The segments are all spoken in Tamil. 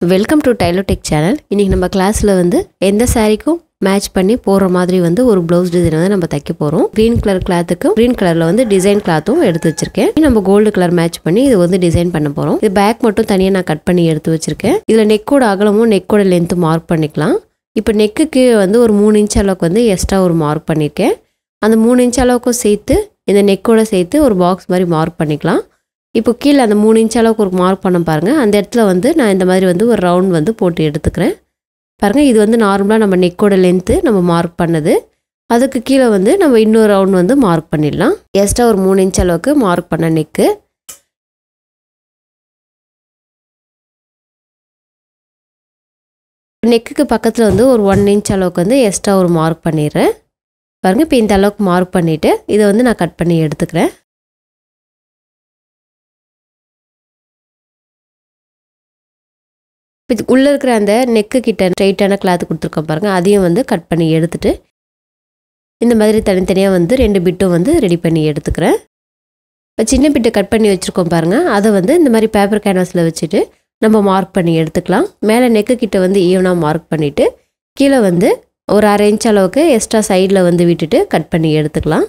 வெல்கம் டு டைலோடெக் சேனல் இன்றைக்கி நம்ம கிளாஸில் வந்து எந்த சாரீக்கும் மேட்ச் பண்ணி போடுற மாதிரி வந்து ஒரு ப்ளவுஸ் டிசைன் வந்து நம்ம தைக்க போகிறோம் க்ரீன் கலர் கிளாத்துக்கும் க்ரீன் கலரில் வந்து டிசைன் கிளாத்தும் எடுத்து வச்சிருக்கேன் நம்ம கோல்டு கலர் மேட்ச் பண்ணி இது வந்து டிசைன் பண்ண போகிறோம் இது பேக் மட்டும் தனியாக நான் கட் பண்ணி எடுத்து வச்சிருக்கேன் இதில் நெக்கோட அகலமும் நெக்கோட லென்த்தும் மார்க் பண்ணிக்கலாம் இப்போ நெக்குக்கு வந்து ஒரு மூணு இன்ச் அளவுக்கு வந்து எக்ஸ்ட்ரா ஒரு மார்க் பண்ணியிருக்கேன் அந்த மூணு இன்ச் அளவுக்கும் சேர்த்து இந்த நெக்கோட சேர்த்து ஒரு பாக்ஸ் மாதிரி மார்க் பண்ணிக்கலாம் இப்போ கீழே அந்த மூணு இன்ச் அளவுக்கு ஒரு மார்க் பண்ண பாருங்கள் அந்த இடத்துல வந்து நான் இந்த மாதிரி வந்து ஒரு ரவுண்ட் வந்து போட்டு எடுத்துக்கிறேன் பாருங்கள் இது வந்து நார்மலாக நம்ம நெக்கோட லென்த்து நம்ம மார்க் பண்ணது அதுக்கு கீழே வந்து நம்ம இன்னொரு ரவுண்ட் வந்து மார்க் பண்ணிடலாம் எக்ஸ்ட்ரா ஒரு மூணு இன்ச் அளவுக்கு மார்க் பண்ண நெக்கு நெக்குக்கு பக்கத்தில் வந்து ஒரு ஒன் இன்ச் அளவுக்கு வந்து எக்ஸ்ட்ரா ஒரு மார்க் பண்ணிடுறேன் பாருங்கள் இப்போ இந்த அளவுக்கு மார்க் பண்ணிவிட்டு இதை வந்து நான் கட் பண்ணி எடுத்துக்கிறேன் இது உள்ளே இருக்கிற அந்த நெக்கு கிட்ட ஸ்ட்ரைட்டான கிளாத் கொடுத்துருக்கோம் பாருங்கள் அதையும் வந்து கட் பண்ணி எடுத்துட்டு இந்த மாதிரி தனித்தனியாக வந்து ரெண்டு பிட்டும் வந்து ரெடி பண்ணி எடுத்துக்கிறேன் இப்போ சின்ன பிட்டு கட் பண்ணி வச்சுருக்கோம் பாருங்கள் அதை வந்து இந்த மாதிரி பேப்பர் கேன்வாஸில் வச்சுட்டு நம்ம மார்க் பண்ணி எடுத்துக்கலாம் மேலே நெக்கு கிட்ட வந்து ஈவனாக மார்க் பண்ணிவிட்டு கீழே வந்து ஒரு அரை இன்ச் அளவுக்கு எக்ஸ்ட்ரா சைடில் வந்து விட்டுட்டு கட் பண்ணி எடுத்துக்கலாம்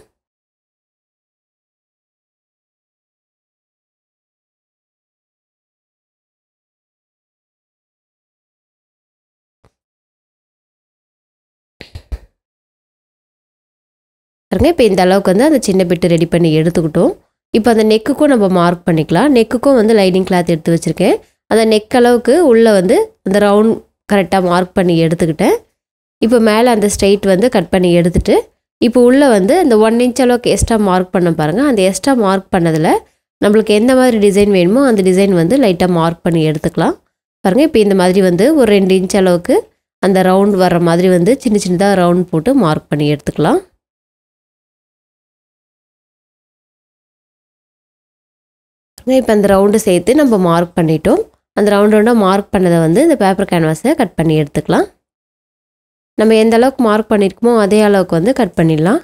பாருங்க இப்போ இந்த அளவுக்கு வந்து அந்த சின்ன பிட்டு ரெடி பண்ணி எடுத்துக்கிட்டோம் இப்போ அந்த நெக்குக்கும் நம்ம மார்க் பண்ணிக்கலாம் நெக்குக்கும் வந்து லைனிங் கிளாத் எடுத்து வச்சுருக்கேன் அந்த நெக் அளவுக்கு உள்ளே வந்து அந்த ரவுண்ட் கரெக்டாக மார்க் பண்ணி எடுத்துக்கிட்டேன் இப்போ மேலே அந்த ஸ்ட்ரைட் வந்து கட் பண்ணி எடுத்துட்டு இப்போ உள்ளே வந்து அந்த ஒன் இன்ச் அளவுக்கு எக்ஸ்ட்ரா மார்க் பண்ண பாருங்கள் அந்த எக்ஸ்ட்ரா மார்க் பண்ணதில் நம்மளுக்கு எந்த மாதிரி டிசைன் வேணுமோ அந்த டிசைன் வந்து லைட்டாக மார்க் பண்ணி எடுத்துக்கலாம் பாருங்கள் இப்போ இந்த மாதிரி வந்து ஒரு ரெண்டு இன்ச் அளவுக்கு அந்த ரவுண்ட் வர்ற மாதிரி வந்து சின்ன சின்னதாக ரவுண்ட் போட்டு மார்க் பண்ணி எடுத்துக்கலாம் இப்போ அந்த ரவுண்டு சேர்த்து நம்ம மார்க் பண்ணிட்டோம் அந்த ரவுண்ட் ரவுண்டாக மார்க் பண்ணதை வந்து இந்த பேப்பர் கேன்வாஸை கட் பண்ணி எடுத்துக்கலாம் நம்ம எந்த அளவுக்கு மார்க் பண்ணியிருக்கோமோ அதே அளவுக்கு வந்து கட் பண்ணிடலாம்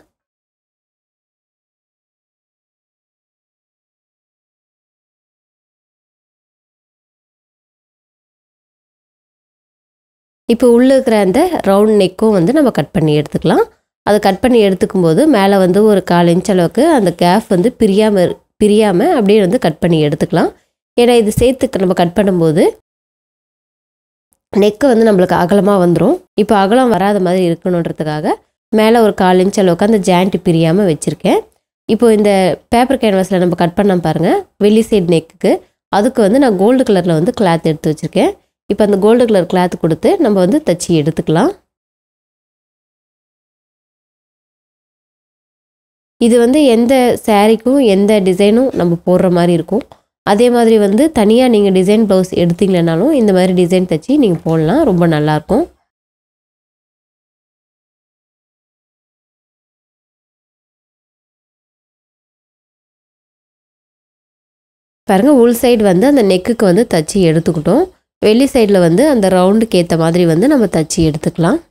இப்போ உள்ளே இருக்கிற அந்த ரவுண்ட் நெக்கும் வந்து நம்ம கட் பண்ணி எடுத்துக்கலாம் அதை கட் பண்ணி எடுத்துக்கும் போது மேலே வந்து ஒரு கால் இன்ச் அளவுக்கு அந்த கேப் வந்து பிரியாமல் பிரியாமல் அப்படியே வந்து கட் பண்ணி எடுத்துக்கலாம் ஏன்னா இது சேர்த்து நம்ம கட் பண்ணும்போது நெக்கு வந்து நம்மளுக்கு அகலமாக வந்துடும் இப்போ அகலம் வராத மாதிரி இருக்கணுன்றதுக்காக மேலே ஒரு கால் இன்ச் அளவுக்கு அந்த ஜாயிண்ட் பிரியாமல் வச்சுருக்கேன் இப்போ இந்த பேப்பர் கேன்வாஸில் நம்ம கட் பண்ண பாருங்கள் வெளி சைடு நெக்குக்கு அதுக்கு வந்து நான் கோல்டு கலரில் வந்து கிளாத் எடுத்து வச்சுருக்கேன் இப்போ அந்த கோல்டு கலர் கிளாத் கொடுத்து நம்ம வந்து தச்சு எடுத்துக்கலாம் இது வந்து எந்த சேரீக்கும் எந்த டிசைனும் நம்ம போடுற மாதிரி இருக்கும் அதே மாதிரி வந்து தனியாக நீங்கள் டிசைன் ப்ளவுஸ் எடுத்தீங்களனாலும் இந்த மாதிரி டிசைன் தைச்சி நீங்கள் போடலாம் ரொம்ப நல்லாயிருக்கும் பாருங்கள் உள் சைடு வந்து அந்த நெக்குக்கு வந்து தச்சு எடுத்துக்கிட்டோம் வெளி சைடில் வந்து அந்த ரவுண்டுக்கு ஏற்ற மாதிரி வந்து நம்ம தச்சு எடுத்துக்கலாம்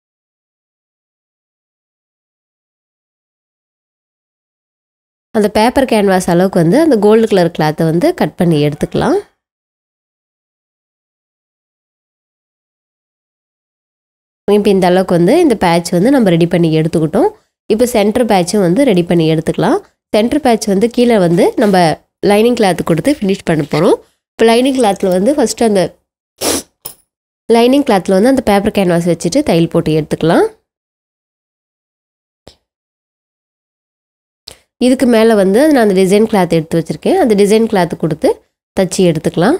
அந்த பேப்பர் கேன்வாஸ் அளவுக்கு வந்து அந்த கோல்டு கலர் கிளாத்தை வந்து கட் பண்ணி எடுத்துக்கலாம் இப்போ இந்த அளவுக்கு வந்து இந்த பேட்ச் வந்து நம்ம ரெடி பண்ணி எடுத்துக்கிட்டோம் இப்போ சென்டர் பேட்சும் வந்து ரெடி பண்ணி எடுத்துக்கலாம் சென்டர் பேட்ச் வந்து கீழே வந்து நம்ம லைனிங் கிளாத் கொடுத்து ஃபினிஷ் பண்ண போகிறோம் இப்போ லைனிங் கிளாத்தில் வந்து ஃபஸ்ட்டு அந்த லைனிங் கிளாத்தில் வந்து அந்த பேப்பர் கேன்வாஸ் வச்சுட்டு தையல் போட்டு எடுத்துக்கலாம் இதுக்கு மேலே வந்து நான் அந்த டிசைன் கிளாத் எடுத்து வச்சுருக்கேன் அந்த டிசைன் கிளாத்து கொடுத்து தச்சு எடுத்துக்கலாம்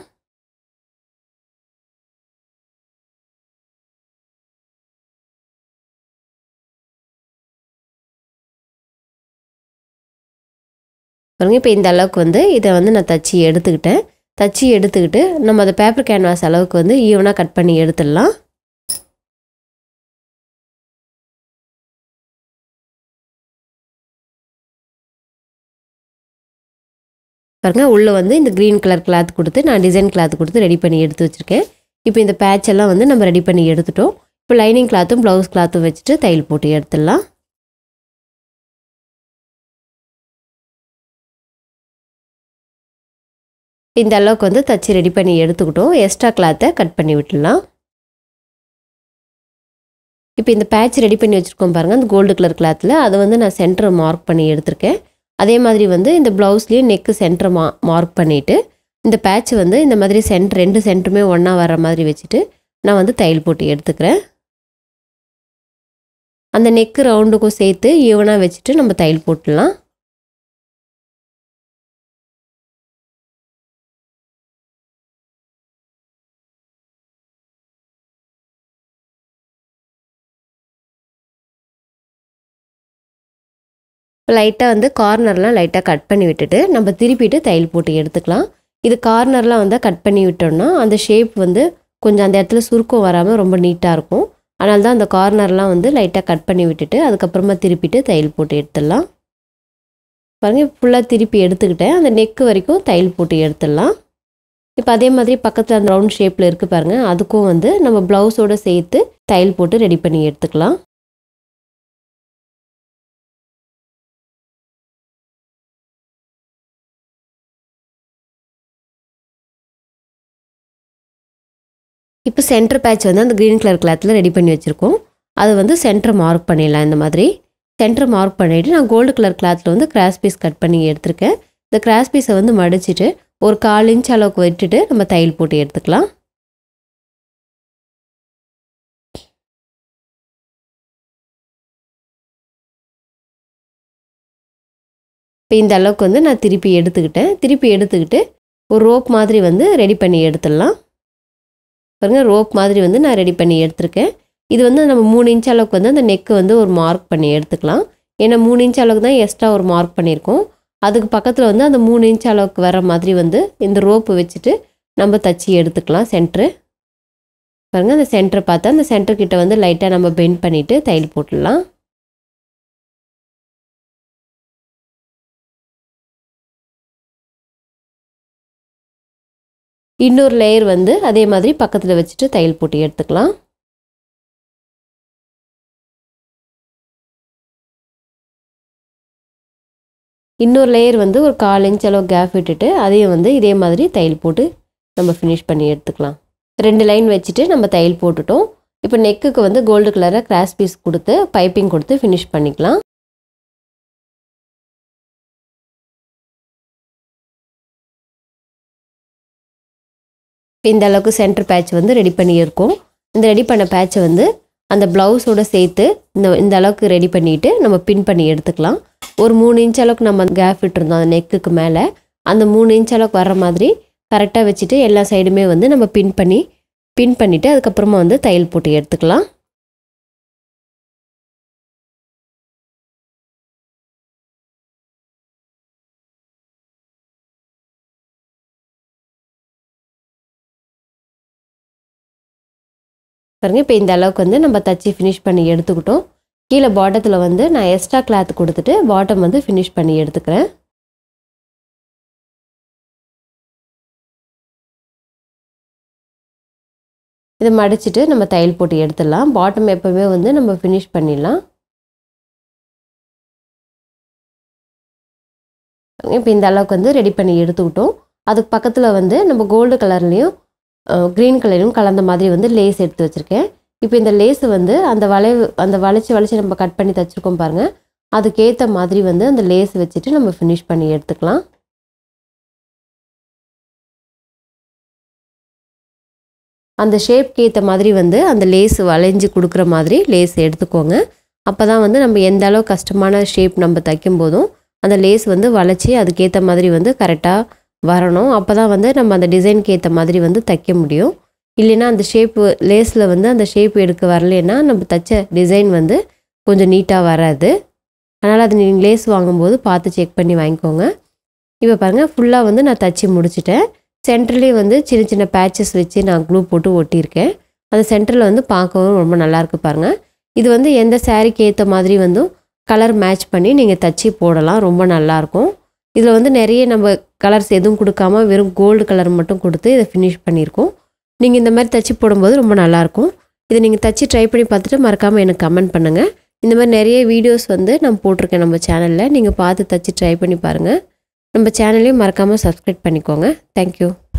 பாருங்க இப்போ இந்த அளவுக்கு வந்து இதை வந்து நான் தச்சு எடுத்துக்கிட்டேன் தச்சு எடுத்துக்கிட்டு நம்ம அந்த பேப்பர் கேன்வாஸ் அளவுக்கு வந்து ஈவனாக கட் பண்ணி எடுத்துடலாம் பாருங்க உள்ளே வந்து இந்த க்ரீன் கலர் கிளாத் கொடுத்து நான் டிசைன் கிளாத் கொடுத்து ரெடி பண்ணி எடுத்து வச்சுருக்கேன் இப்போ இந்த பேட்ச் எல்லாம் வந்து நம்ம ரெடி பண்ணி எடுத்துட்டோம் இப்போ லைனிங் கிளாத்தும் ப்ளவுஸ் கிளாத்தும் வச்சுட்டு தையல் போட்டு எடுத்துடலாம் இந்த அளவுக்கு வந்து தச்சு ரெடி பண்ணி எடுத்துக்கிட்டோம் எக்ஸ்ட்ரா கிளாத்தை கட் பண்ணி விட்டுடலாம் இப்போ இந்த பேட்ச் ரெடி பண்ணி வச்சுருக்கோம் பாருங்கள் அந்த கோல்டு கலர் கிளாத்தில் அதை வந்து நான் சென்டரை மார்க் பண்ணி எடுத்திருக்கேன் அதே மாதிரி வந்து இந்த ப்ளவுஸ்லேயும் நெக்கு சென்டரை மா மார்க் பண்ணிவிட்டு இந்த பேட்ச் வந்து இந்த மாதிரி சென்டர் ரெண்டு சென்டருமே ஒன்றா வர மாதிரி வச்சுட்டு நான் வந்து தையல் போட்டு எடுத்துக்கிறேன் அந்த நெக்கு ரவுண்டுக்கும் சேர்த்து ஈவனாக வச்சுட்டு நம்ம தையல் போட்டுடலாம் லைட்டாக வந்து கார்னர்லாம் லைட்டாக கட் பண்ணி விட்டுட்டு நம்ம திருப்பிட்டு தையல் போட்டு எடுத்துக்கலாம் இது கார்னர்லாம் வந்து கட் பண்ணி விட்டோம்னா அந்த ஷேப் வந்து கொஞ்சம் அந்த இடத்துல சுருக்கம் வராமல் ரொம்ப நீட்டாக இருக்கும் அதனால தான் அந்த கார்னர்லாம் வந்து லைட்டாக கட் பண்ணி விட்டுட்டு அதுக்கப்புறமா திருப்பிட்டு தையல் போட்டு எடுத்துடலாம் பாருங்கள் ஃபுல்லாக திருப்பி எடுத்துக்கிட்டேன் அந்த நெக்கு வரைக்கும் தையல் போட்டு எடுத்துடலாம் இப்போ அதே மாதிரி பக்கத்தில் அந்த ரவுண்ட் ஷேப்பில் இருக்குது பாருங்கள் அதுக்கும் வந்து நம்ம ப்ளவுஸோடு சேர்த்து தையல் போட்டு ரெடி பண்ணி எடுத்துக்கலாம் இப்போ சென்டர் பேட்ச் வந்து அந்த க்ரீன் கலர் கிளாத்தில் ரெடி பண்ணி வச்சுருக்கோம் அது வந்து சென்டர் மார்க் பண்ணிடலாம் இந்த மாதிரி சென்டர் மார்க் பண்ணிவிட்டு நான் கோல்டு கலர் கிளாத்தில் வந்து கிராஸ் பீஸ் கட் பண்ணி எடுத்திருக்கேன் இந்த கிராஸ் பீஸை வந்து மடிச்சிட்டு ஒரு கால் இன்ச் அளவுக்கு விட்டுட்டு நம்ம தையல் போட்டு எடுத்துக்கலாம் இப்போ இந்த அளவுக்கு வந்து நான் திருப்பி எடுத்துக்கிட்டேன் திருப்பி எடுத்துக்கிட்டு ஒரு ரோப் மாதிரி வந்து ரெடி பண்ணி எடுத்துடலாம் பாருங்கள் ரோப் மாதிரி வந்து நான் ரெடி பண்ணி எடுத்திருக்கேன் இது வந்து நம்ம மூணு இன்ச் அளவுக்கு வந்து அந்த நெக்கு வந்து ஒரு மார்க் பண்ணி எடுத்துக்கலாம் ஏன்னா மூணு இன்ச் அளவுக்கு தான் எக்ஸ்ட்ரா ஒரு மார்க் பண்ணியிருக்கோம் அதுக்கு பக்கத்தில் வந்து அந்த மூணு இன்ச் அளவுக்கு வர மாதிரி வந்து இந்த ரோப்பு வச்சுட்டு நம்ம தச்சு எடுத்துக்கலாம் சென்ட்ரு பாருங்கள் அந்த சென்டரை பார்த்தா அந்த சென்டர் கிட்ட வந்து லைட்டாக நம்ம பெண்ட் பண்ணிவிட்டு தையல் போட்டுடலாம் இன்னொரு லேயர் வந்து அதே மாதிரி பக்கத்தில் வச்சுட்டு தையல் போட்டு எடுத்துக்கலாம் இன்னொரு லேயர் வந்து ஒரு கால் இன்ச் அளவு கேப் விட்டுட்டு அதையும் வந்து இதே மாதிரி தையல் போட்டு நம்ம ஃபினிஷ் பண்ணி எடுத்துக்கலாம் ரெண்டு லைன் வச்சுட்டு நம்ம தையல் போட்டுட்டோம் இப்போ நெக்குக்கு வந்து கோல்டு கலரில் கிராஸ் பீஸ் கொடுத்து பைப்பிங் கொடுத்து ஃபினிஷ் பண்ணிக்கலாம் இந்த அளவுக்கு சென்டர் பேட்ச் வந்து ரெடி பண்ணியிருக்கோம் இந்த ரெடி பண்ண பேட்சை வந்து அந்த ப்ளவுஸோட சேர்த்து இந்த இந்த அளவுக்கு ரெடி பண்ணிவிட்டு நம்ம பின் பண்ணி எடுத்துக்கலாம் ஒரு மூணு இன்ச் அளவுக்கு நம்ம கேப் விட்டுருந்தோம் அந்த நெக்குக்கு மேலே அந்த மூணு இன்ச் அளவுக்கு வர்ற மாதிரி கரெக்டாக வச்சுட்டு எல்லா சைடுமே வந்து நம்ம பின் பண்ணி பின் பண்ணிவிட்டு அதுக்கப்புறமா வந்து தையல் போட்டு எடுத்துக்கலாம் பாருங்கள் இப்போ இந்த அளவுக்கு வந்து நம்ம தச்சு ஃபினிஷ் பண்ணி எடுத்துக்கிட்டோம் கீழே பாட்டத்தில் வந்து நான் எக்ஸ்ட்ரா கிளாத் கொடுத்துட்டு பாட்டம் வந்து ஃபினிஷ் பண்ணி எடுத்துக்கிறேன் இதை மடிச்சுட்டு நம்ம தையல் போட்டு எடுத்துடலாம் பாட்டம் எப்போவுமே வந்து நம்ம ஃபினிஷ் பண்ணிடலாம் இப்போ இந்த அளவுக்கு வந்து ரெடி பண்ணி எடுத்துக்கிட்டோம் அதுக்கு பக்கத்தில் வந்து நம்ம கோல்டு கலர்லேயும் க்ரீன் கலரும் கலந்த மாதிரி வந்து லேஸ் எடுத்து வச்சுருக்கேன் இப்போ இந்த லேஸு வந்து அந்த வளைவு அந்த வளைச்சி வளைச்சி நம்ம கட் பண்ணி தச்சுருக்கோம் பாருங்கள் அதுக்கேற்ற மாதிரி வந்து அந்த லேஸ் வச்சுட்டு நம்ம ஃபினிஷ் பண்ணி எடுத்துக்கலாம் அந்த ஷேப்க்கு ஏற்ற மாதிரி வந்து அந்த லேஸ் வளைஞ்சு கொடுக்குற மாதிரி லேஸ் எடுத்துக்கோங்க அப்போ தான் வந்து நம்ம எந்த அளவு கஷ்டமான ஷேப் நம்ம தைக்கும் போதும் அந்த லேஸ் வந்து வளைச்சி அதுக்கேற்ற மாதிரி வந்து கரெக்டாக வரணும் அப்போ தான் வந்து நம்ம அந்த டிசைனுக்கு ஏற்ற மாதிரி வந்து தைக்க முடியும் இல்லைன்னா அந்த ஷேப்பு லேஸில் வந்து அந்த ஷேப் எடுக்க வரலைன்னா நம்ம தைச்ச டிசைன் வந்து கொஞ்சம் நீட்டாக வராது அதனால் அது நீங்கள் லேஸ் வாங்கும்போது பார்த்து செக் பண்ணி வாங்கிக்கோங்க இப்போ பாருங்கள் ஃபுல்லாக வந்து நான் தச்சு முடிச்சிட்டேன் சென்டர்லேயே வந்து சின்ன சின்ன பேச்சஸ் வச்சு நான் க்ளூ போட்டு ஒட்டியிருக்கேன் அந்த சென்டரில் வந்து பார்க்கவும் ரொம்ப நல்லாயிருக்கு பாருங்கள் இது வந்து எந்த சாரீக்கு ஏற்ற மாதிரி வந்து கலர் மேட்ச் பண்ணி நீங்கள் தச்சு போடலாம் ரொம்ப நல்லாயிருக்கும் இதில் வந்து நிறைய நம்ம கலர்ஸ் எதுவும் கொடுக்காம வெறும் கோல்டு கலர் மட்டும் கொடுத்து இதை ஃபினிஷ் பண்ணியிருக்கோம் நீங்கள் இந்த மாதிரி தச்சு போடும்போது ரொம்ப நல்லாயிருக்கும் இதை நீங்கள் தச்சு ட்ரை பண்ணி பார்த்துட்டு மறக்காமல் எனக்கு கமெண்ட் பண்ணுங்கள் இந்த மாதிரி நிறைய வீடியோஸ் வந்து நான் போட்டிருக்கேன் நம்ம சேனலில் நீங்கள் பார்த்து தச்சு ட்ரை பண்ணி பாருங்கள் நம்ம சேனலையும் மறக்காமல் சப்ஸ்கிரைப் பண்ணிக்கோங்க தேங்க்யூ